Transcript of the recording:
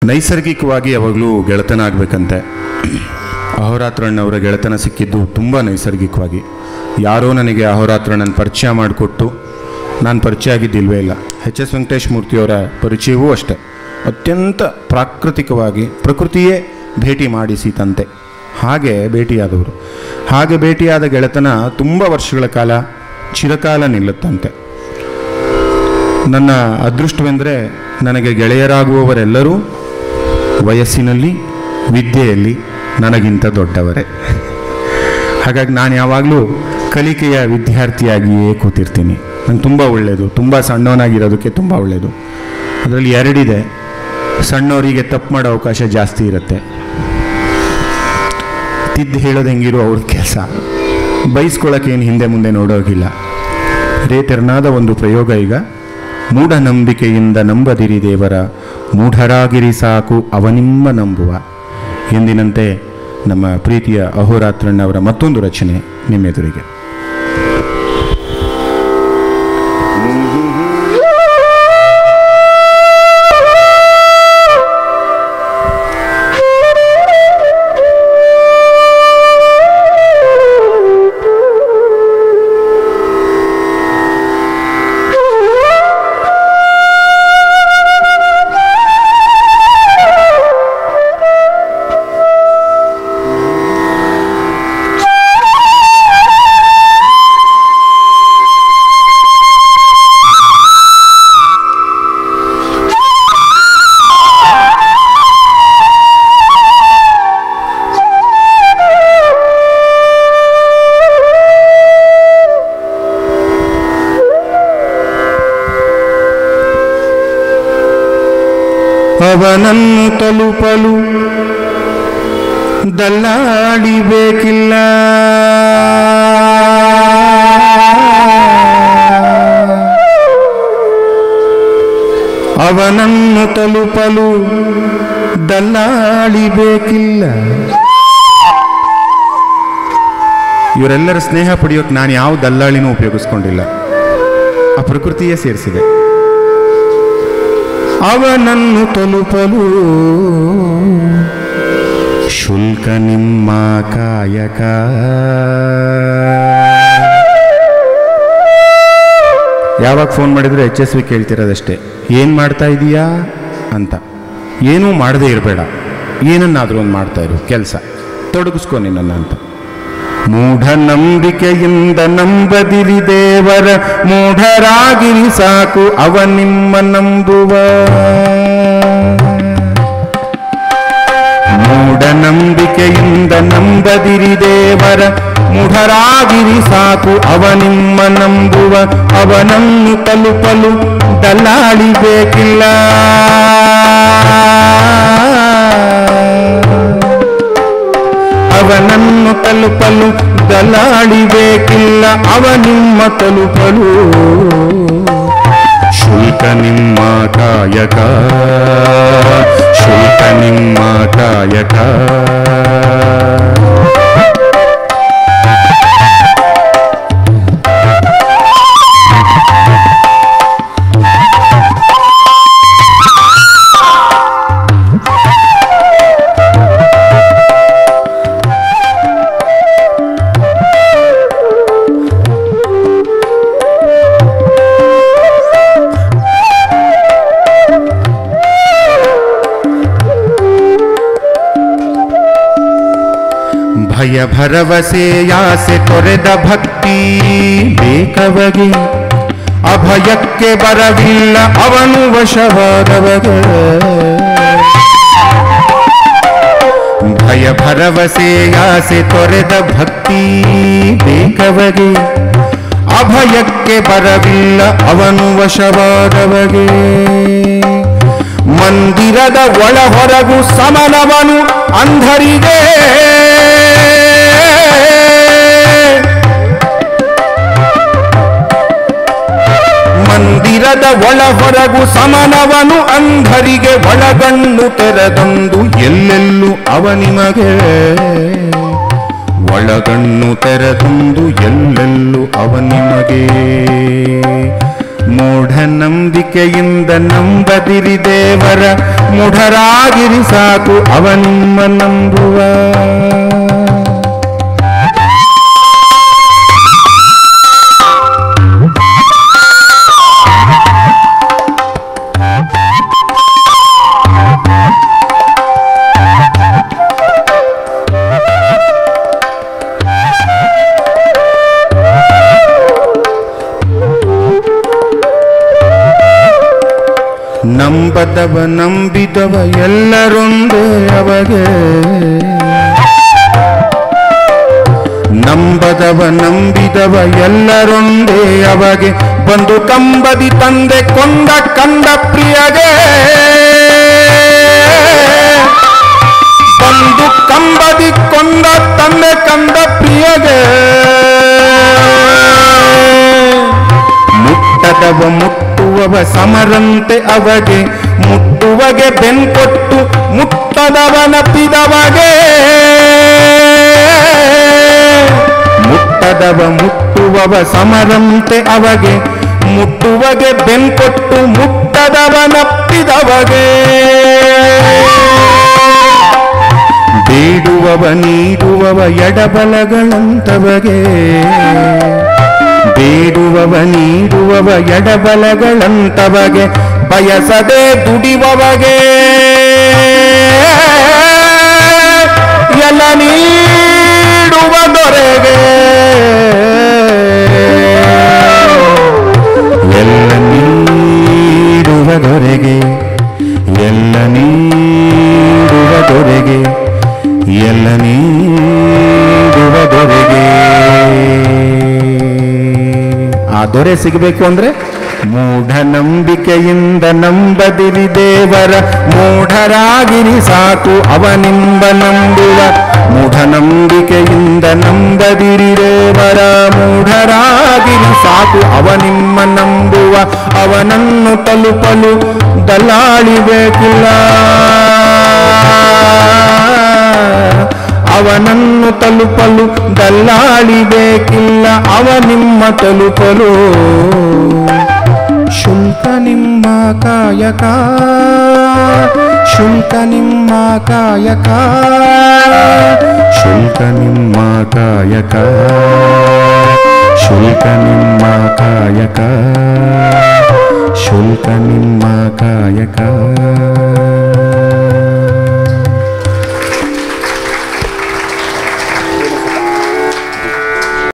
ನೈಸರ್ಗಿಕವಾಗಿ ಯಾವಾಗಲೂ ಗೆಳೆತನ ಆಗಬೇಕಂತೆ ಅಹೋರಾತ್ರಣ್ಣವರ ಗೆಳೆತನ ಸಿಕ್ಕಿದ್ದು ತುಂಬ ನೈಸರ್ಗಿಕವಾಗಿ ಯಾರೋ ನನಗೆ ಅಹೋರಾತ್ರಣ್ಣನ ಪರಿಚಯ ಮಾಡಿಕೊಟ್ಟು ನಾನು ಪರಿಚಯ ಆಗಿದ್ದಿಲ್ವೇ ಇಲ್ಲ ಎಚ್ ಎಸ್ ವೆಂಕಟೇಶ್ ಮೂರ್ತಿಯವರ ಪರಿಚಯವೂ ಅಷ್ಟೆ ಅತ್ಯಂತ ಪ್ರಾಕೃತಿಕವಾಗಿ ಪ್ರಕೃತಿಯೇ ಭೇಟಿ ಮಾಡಿಸಿತಂತೆ ಹಾಗೆ ಭೇಟಿಯಾದವರು ಹಾಗೆ ಭೇಟಿಯಾದ ಗೆಳೆತನ ತುಂಬ ವರ್ಷಗಳ ಕಾಲ ಚಿರಕಾಲ ನಿಲ್ಲುತ್ತಂತೆ ನನ್ನ ಅದೃಷ್ಟವೆಂದರೆ ನನಗೆ ಗೆಳೆಯರಾಗುವವರೆಲ್ಲರೂ ವಯಸ್ಸಿನಲ್ಲಿ ವಿದ್ಯೆಯಲ್ಲಿ ನನಗಿಂತ ದೊಡ್ಡವರೇ ಹಾಗಾಗಿ ನಾನು ಯಾವಾಗಲೂ ಕಲಿಕೆಯ ವಿದ್ಯಾರ್ಥಿಯಾಗಿಯೇ ಕೂತಿರ್ತೀನಿ ನಂಗೆ ತುಂಬ ಒಳ್ಳೆಯದು ತುಂಬ ಸಣ್ಣವನಾಗಿರೋದಕ್ಕೆ ತುಂಬ ಒಳ್ಳೆಯದು ಅದರಲ್ಲಿ ಎರಡಿದೆ ಸಣ್ಣವರಿಗೆ ತಪ್ಪು ಮಾಡೋ ಅವಕಾಶ ಜಾಸ್ತಿ ಇರುತ್ತೆ ತಿದ್ದು ಹೇಳೋದು ಹೆಂಗಿರೋ ಅವ್ರ ಕೆಲಸ ಬೈಸ್ಕೊಳ್ಳೋಕೆ ಏನು ಹಿಂದೆ ಮುಂದೆ ನೋಡೋಗಿಲ್ಲ ರೇ ತೆರನಾದ ಒಂದು ಪ್ರಯೋಗ ಈಗ ಮೂಢನಂಬಿಕೆಯಿಂದ ನಂಬದಿರಿ ದೇವರ ಮೂಢರಾಗಿರಿ ಸಾಕು ಅವನಿಂಬ ನಂಬುವ ಎಂದಿನಂತೆ ನಮ್ಮ ಪ್ರೀತಿಯ ಅಹೋರಾತ್ರಣ್ಣವರ ಮತ್ತೊಂದು ರಚನೆ ನಿಮ್ಮೆದುರಿಗೆ ಅವನನ್ನು ತಲುಪಲು ದಲ್ಲಾಡಿಬೇಕಿಲ್ಲ ಅವನನ್ನು ತಲುಪಲು ದಲ್ಲಾಳಿಬೇಕಿಲ್ಲ ಇವರೆಲ್ಲರ ಸ್ನೇಹ ಪಡೆಯೋಕೆ ನಾನು ಯಾವ ದಲ್ಲಾಳಿನೂ ಉಪಯೋಗಿಸ್ಕೊಂಡಿಲ್ಲ ಆ ಪ್ರಕೃತಿಯೇ ಸೇರಿಸಿದೆ ಅವನನ್ನು ತಲುಪಲು ಶುಲ್ಕ ನಿಮ್ಮ ಕಾಯಕ ಯಾವಾಗ ಫೋನ್ ಮಾಡಿದ್ರೆ ಎಚ್ ಎಸ್ ವಿ ಕೇಳ್ತಿರೋದಷ್ಟೇ ಏನು ಮಾಡ್ತಾ ಇದೀಯಾ ಅಂತ ಏನೂ ಮಾಡದೇ ಇರಬೇಡ ಏನನ್ನಾದರೂ ಒಂದು ಮಾಡ್ತಾ ಇರು ಕೆಲಸ ತೊಡಗಿಸ್ಕೊ ನಿನ್ನನ್ನು ಅಂತ ಮೂಢನಂಬಿಕೆಯಿಂದ ನಂಬದಿರಿ ದೇವರ ಮೂಢರಾಗಿರಿ ಸಾಕು ಅವ ನಿಮ್ಮ ನಂಬುವ ಮೂಢನಂಬಿಕೆಯಿಂದ ನಂಬದಿರಿ ದೇವರ ಮೂಢರಾಗಿರಿ ಸಾಕು ಅವ ನಿಮ್ಮ ನಂಬುವ ಅವನನ್ನು ತಲುಪಲು ದಲ್ಲಾಳಿ ಬೇಕಿಲ್ಲ ಅವನನ್ನು ತಲುಪಲು ದಲಾಳಿ ಬೇಕಿಲ್ಲ ಅವ ನಿಮ್ಮ ತಲುಪಲು ಶುಲ್ಕ ನಿಮ್ಮ ಕಾಯಕ ಶುಲ್ಕ ನಿಮ್ಮ ಕಾಯಕ ಭಯ ಭರವಸೆಯಾಸೆ ತೊರೆದ ಭಕ್ತಿ ಬೇಕವಗೆ ಅಭಯಕ್ಕೆ ಬರವಿಲ್ಲ ಅವನು ವಶವಾದವಗೆ ಭಯ ಭರವಸೆಯಾಸೆ ತೊರೆದ ಭಕ್ತಿ ಬೇಕವಗೆ ಅಭಯಕ್ಕೆ ಬರವಿಲ್ಲ ಅವನು ವಶವಾದವಗೆ ಮಂದಿರದ ಒಳ ಹೊರಗು ಸಮನವನು ಅಂಧರಿಗೆ ಮಂದಿರದ ಒಳ ಹೊರಗು ಸಮನವನು ಅಂಧರಿಗೆ ಒಳಗಣ್ಣು ತೆರೆದಂದು ಎಲ್ಲೆಲ್ಲೂ ಅವ ನಿಮಗೆ ಒಳಗಣ್ಣು ತೆರೆದಂದು ಎಲ್ಲೆಲ್ಲೂ ಅವ ನಿಮಗೆ ಮೂಢನಂಬಿಕೆಯಿಂದ ನಂಬದಿರಿ ದೇವರ ಮೂಢರಾಗಿರಿ ಸಾಕು ಅವ ನಿಮ್ಮ ನಂಬುವ ನಂಬದವ ನಂಬಿದವ ಎಲ್ಲರೊಂದೇ ಅವಗೆ ನಂಬದವ ನಂಬಿದವ ಎಲ್ಲರೊಂದೇ ಅವಗೆ ಬಂದು ಕಂಬದಿ ತಂದೆ ಕೊಂದ ಕಂದ ಪ್ರಿಯಗೆ ಬಂದು ಕಂಬದಿ ಕೊಂದ ತಂದೆ ಕಂದ ಪ್ರಿಯಗೆ ಮುಟ್ಟದವ ಮುಟ್ಟುವವ ಸಮರಂತೆ ಅವಗೆ ಮುಟ್ಟುವಗೆ ಬೆನ್ಕೊಟ್ಟು ಮುಟ್ಟದವನಪ್ಪಿದವಗೆ ಮುಟ್ಟದವ ಮುಟ್ಟುವವ ಸಮರಂತೆ ಅವಗೆ ಮುಟ್ಟುವಗೆ ಬೆನ್ಕೊಟ್ಟು ಮುಟ್ಟದವನಪ್ಪಿದವಗೆ ಬೇಡುವವ ನೀಡುವವ ಎಡಬಲಗಳಂತವಗೆ ಬೇಡುವವ ನೀಡುವವ ಎಡಬಲಗಳಂತವಗೆ ಬಯಸದೆ ದುಡಿವವಗೆ ಎಲ್ಲ ನೀಡುವ ದೊರೆಗೆ ಎಲ್ಲ ನೀಡುವ ದೊರೆಗೆ ಎಲ್ಲ ನೀಡುವ ದೊರೆಗೆ ಎಲ್ಲ ನೀಡುವ ದೊರೆಗೆ ಆ ದೊರೆ ಸಿಗಬೇಕು ಅಂದ್ರೆ ಮೂಢನಂಬಿಕೆಯಿಂದ ನಂಬದಿರಿ ದೇವರ ಮೂಢರಾಗಿರಿ ಸಾಕು ಅವನಿಂದ ನಂಬುವ ಮೂಢನಂಬಿಕೆಯಿಂದ ನಂಬದಿರಿ ದೇವರ ಮೂಢರಾಗಿರಿ ಸಾಕು ಅವನಿಮ್ಮ ನಂಬುವ ಅವನನ್ನು ತಲುಪಲು ದಲ್ಲಾಳಿ ಬೇಕಿಲ್ಲ ಅವನನ್ನು ತಲುಪಲು ದಲ್ಲಾಳಿ ಬೇಕಿಲ್ಲ ಅವ ನಿಮ್ಮ ತಲುಪಲು ಶುಲ್ಕ ನಿಮ್ಮ ಕಾಯಕ ಶುಲ್ಕ ನಿಮ್ಮ ಕಾಯಕ ಶುಲ್ಕ ನಿಮ್ಮ ಕಾಯಕ ಶುಲ್ಕ ನಿಮ್ಮ ಕಾಯಕ ಶುಲ್ಕ ನಿಮ್ಮ ಕಾಯಕ